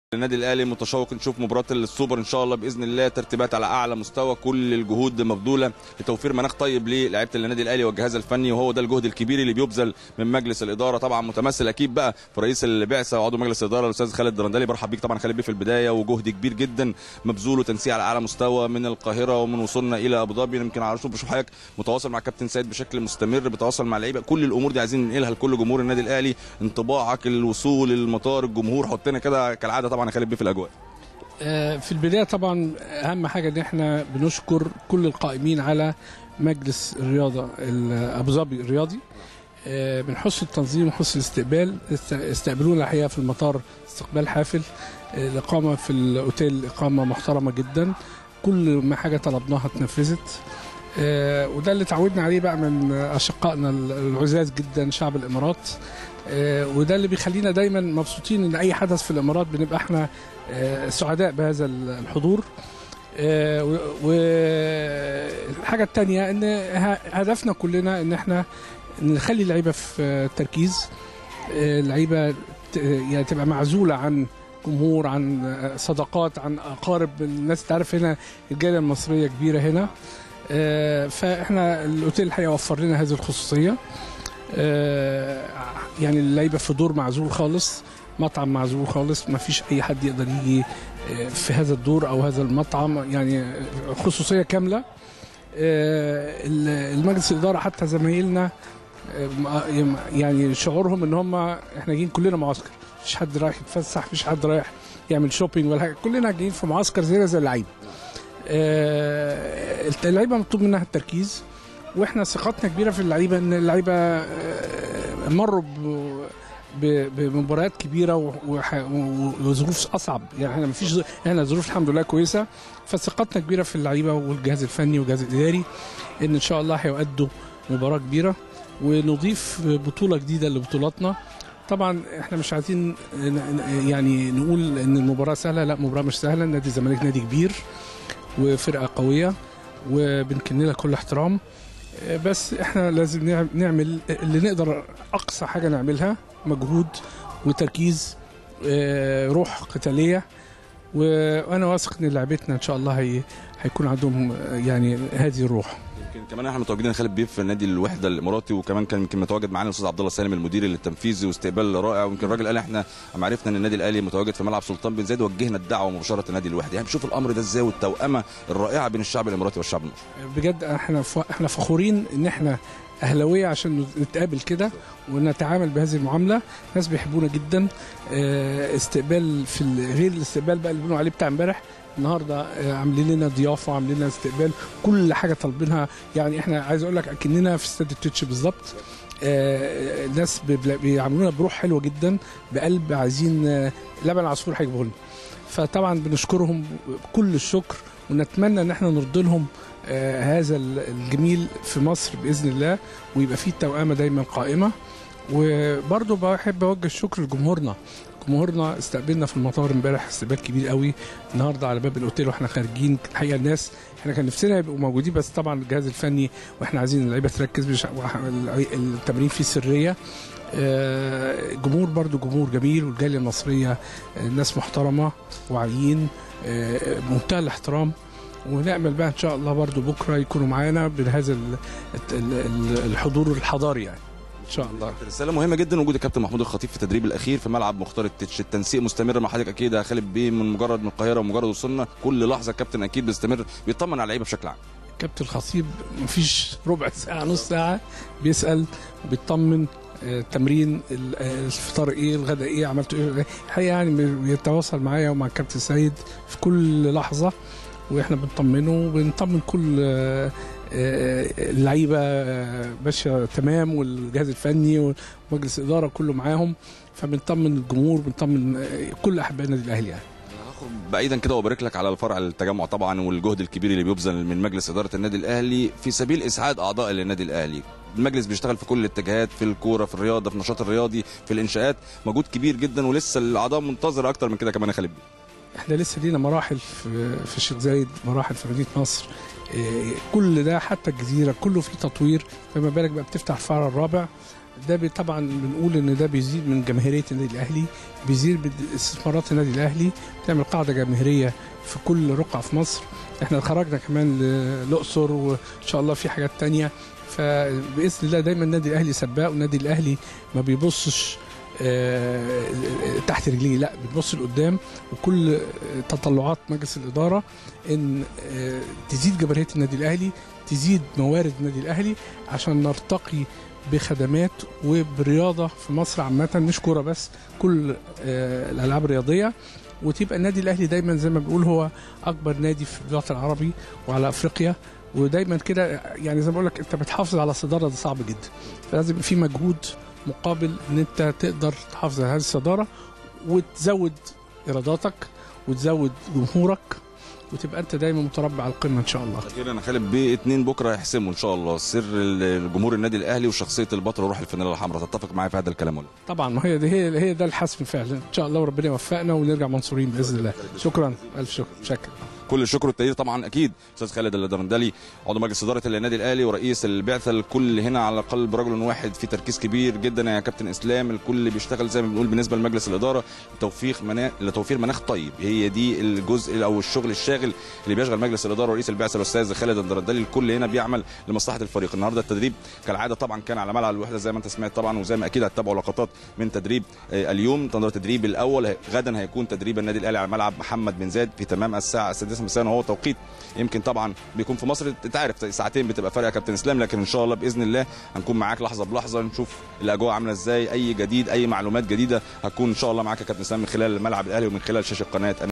النادي الاهلي متشوق نشوف مباراه السوبر ان شاء الله باذن الله ترتيبات على اعلى مستوى كل الجهود مبذوله لتوفير مناخ طيب للاعيبه النادي الاهلي والجهاز الفني وهو ده الجهد الكبير اللي بيبذل من مجلس الاداره طبعا متمثل اكيد بقى في رئيس البعثه وعضو مجلس الاداره الاستاذ خالد درندلي برحب بيك طبعا خالد بيه في البدايه وجهد كبير جدا مبذول وتنسيق على اعلى مستوى من القاهره ومن وصولنا الى ابو ظبي يمكن على طول بشوف حضرتك متواصل مع كابتن سيد بشكل مستمر بتواصل مع اللعيبه كل الامور دي عايزين ننقلها لكل جمهور النادي الاهلي انطباعك الوصول المطار الجمهور حطنا كده كالعاده طبعا يا خالد بيه في الاجواء آه، في البدايه طبعا اهم حاجه ان احنا بنشكر كل القائمين على مجلس الرياضه ال- ابو ظبي الرياضي آه، من حسن التنظيم وحسن الاستقبال است- استقبلونا الحقيقه في المطار استقبال حافل آه، الاقامه في الاوتيل اقامه محترمه جدا كل ما حاجه طلبناها اتنفذت آه، وده اللي تعودنا عليه بقى من اشقائنا العزاز جدا شعب الامارات آه، وده اللي بيخلينا دايما مبسوطين ان اي حدث في الامارات بنبقى احنا آه، سعداء بهذا الحضور آه، و- والحاجة التانية ان ه- هدفنا كلنا ان احنا نخلي اللعيبة في آه، تركيز آه، اللعيبة ت- يعني تبقى معزولة عن جمهور عن آه، صداقات عن اقارب الناس تعرف هنا الجالية المصرية كبيرة هنا آه، فاحنا الاوتيل الحقيقة وفر لنا هذه الخصوصية آه، يعني اللعيبة في دور معزول خالص مطعم معزول خالص ما فيش اي حد يقدر يجي آه، في هذا الدور او هذا المطعم يعني آه، خصوصيه كامله آه، ال- المجلس الاداره حتى زمايلنا آه، م- يعني شعورهم ان هم احنا جايين كلنا معسكر مفيش حد رايح يتفسح مفيش حد رايح يعمل شوبينج ولا حاجه كلنا جايين في معسكر زينا زي اللعيبه آه، اللعيبه مطلوب منها التركيز واحنا ثقتنا كبيره في اللعيبه ان اللعيبه آه، مروا ب- ب- بمباريات كبيره و- وح- و- وظروف اصعب يعني احنا مفيش احنا ظروف الحمد لله كويسه فثقتنا كبيره في اللعيبه والجهاز الفني والجهاز الاداري ان ان شاء الله هيؤدوا مباراه كبيره ونضيف بطوله جديده لبطولاتنا طبعا احنا مش عايزين ن- ن- يعني نقول ان المباراه سهله لا مباراه مش سهله نادي الزمالك نادي كبير وفرقه قويه وبنكن لها كل احترام آه، بس احنا لازم نعم- نعمل اللي نقدر اقصى حاجه نعملها مجهود وتركيز آه، روح قتاليه وانا واثق ان لعبتنا ان شاء الله هي هيكون عندهم آه، يعني هذه الروح يمكن كمان احنا متواجدين خالد بيه في نادي الوحده الاماراتي وكمان كان يمكن متواجد معانا الاستاذ عبد الله سالم المدير التنفيذي واستقبال رائع ويمكن الراجل قال احنا اما عرفنا ان النادي الاهلي متواجد في ملعب سلطان بن زايد وجهنا الدعوه مباشره لنادي الوحده يعني بنشوف الامر ده ازاي والتوأمه الرائعه بين الشعب الاماراتي والشعب المصري بجد احنا ف... احنا فخورين ان احنا اهلاويه عشان نتقابل كده ونتعامل بهذه المعامله ناس بيحبونا جدا اه، استقبال في ال- غير الاستقبال بقى اللي بنقول عليه بتاع امبارح النهارده اه، عاملين لنا ضيافه عاملين لنا استقبال كل حاجه طالبينها يعني احنا عايز اقول لك اكننا في استاد التتش بالظبط اه، الناس بيبل- بيعاملونا بروح حلوه جدا بقلب عايزين اه، لبن عصفور هيجيبوه لنا فطبعا بنشكرهم كل الشكر ونتمنى ان احنا نرضي لهم آه، هذا ال- الجميل في مصر باذن الله ويبقى فيه التوأمه دايما قائمه وبرضه بحب اوجه الشكر لجمهورنا جمهورنا استقبلنا في المطار امبارح استقبال كبير قوي النهارده على باب الاوتيل واحنا خارجين الحقيقه الناس احنا كان نفسنا يبقوا موجودين بس طبعا الجهاز الفني واحنا عايزين اللعيبه تركز مش وح- التمرين فيه سريه آه، جمهور برضو جمهور جميل والجاليه المصريه آه، ناس محترمه واعيين آه، منتهى الاحترام ونأمل بقى ان شاء الله برضو بكره يكونوا معانا بهذا ال- ال- ال- الحضور الحضاري يعني ان شاء الله رساله مهمه جدا وجود الكابتن محمود الخطيب في التدريب الاخير في ملعب مختار التتش التنسيق مستمر مع حضرتك اكيد يا خالد بيه من مجرد من القاهره ومجرد وصلنا كل لحظه الكابتن اكيد بيستمر بيطمن على اللعيبه بشكل عام كابتن الخطيب مفيش ربع ساعه نص ساعه بيسال وبيطمن آه، تمرين ال- آه، الفطار ايه الغداء ايه عملتوا ايه الحقيقه يعني بيتواصل معايا ومع الكابتن سيد في كل لحظه واحنا بنطمنه وبنطمن كل آه، آه، اللعيبه آه، ماشيه تمام والجهاز الفني ومجلس الاداره كله معاهم فبنطمن الجمهور بنطمن آه، كل احباء النادي الاهلي يعني هاخد بعيدا كده وبارك لك على الفرع التجمع طبعا والجهد الكبير اللي بيبذل من مجلس اداره النادي الاهلي في سبيل اسعاد اعضاء النادي الاهلي المجلس بيشتغل في كل الاتجاهات في الكوره في الرياضه في النشاط الرياضي في الانشاءات مجهود كبير جدا ولسه الاعضاء منتظره اكتر من كده كمان يا خالد بيه. احنا لسه لينا مراحل في في الشيخ زايد مراحل في مدينه نصر إيه، كل ده حتى الجزيره كله فيه تطوير فما بالك بقى بتفتح الفرع الرابع ده بي- طبعا بنقول ان ده بيزيد من جماهيريه النادي الاهلي بيزيد من استثمارات النادي الاهلي بتعمل قاعده جماهيريه في كل رقعه في مصر احنا خرجنا كمان للاقصر وان شاء الله في حاجات تانية فباذن الله دايما النادي الاهلي سباق والنادي الاهلي ما بيبصش آه، تحت رجليه لا بيبص لقدام وكل آه، تطلعات مجلس الاداره ان آه، تزيد جماهيريه النادي الاهلي تزيد موارد النادي الاهلي عشان نرتقي بخدمات وبرياضه في مصر عامه مش كوره بس كل آه، الالعاب الرياضيه وتبقى النادي الاهلي دايما زي ما بنقول هو اكبر نادي في الوطن العربي وعلى افريقيا ودايما كده يعني زي ما بقول لك انت بتحافظ على الصداره ده صعب جدا فلازم يبقى في مجهود مقابل ان انت تقدر تحافظ على هذه الصداره وتزود ايراداتك وتزود جمهورك وتبقى انت دايما متربع على القمه ان شاء الله اخيرا انا خالد بيه اتنين بكره هيحسموا ان شاء الله سر الجمهور النادي الاهلي وشخصيه البطل وروح الفانيلا الحمراء تتفق معايا في هذا الكلام ولا طبعا ما هي ده هي هي ده الحسم فعلا ان شاء الله وربنا يوفقنا ونرجع منصورين باذن الله شكرا الف شكر شكرا كل الشكر والتقدير طبعا اكيد استاذ خالد الدرندلي عضو مجلس اداره النادي الاهلي ورئيس البعثه الكل هنا على قلب رجل واحد في تركيز كبير جدا يا كابتن اسلام الكل بيشتغل زي ما بنقول بالنسبه لمجلس الاداره لتوفيق منا... لتوفير مناخ طيب هي دي الجزء او الشغل الشاغل اللي بيشغل مجلس الاداره ورئيس البعثه الاستاذ خالد الدرندلي الكل هنا بيعمل لمصلحه الفريق النهارده التدريب كالعاده طبعا كان على ملعب الوحده زي ما انت سمعت طبعا وزي ما اكيد هتتابعوا لقطات من تدريب آه، اليوم تنظر التدريب الاول غدا هيكون تدريب النادي الاهلي على ملعب محمد بن زايد في تمام الساعه السادسه مساء وهو توقيت يمكن طبعا بيكون في مصر انت عارف ساعتين بتبقى فرق يا كابتن اسلام لكن ان شاء الله باذن الله هنكون معاك لحظه بلحظه نشوف الاجواء عامله ازاي اي جديد اي معلومات جديده هتكون ان شاء الله معاك يا كابتن اسلام من خلال ملعب الاهلي ومن خلال شاشه قناه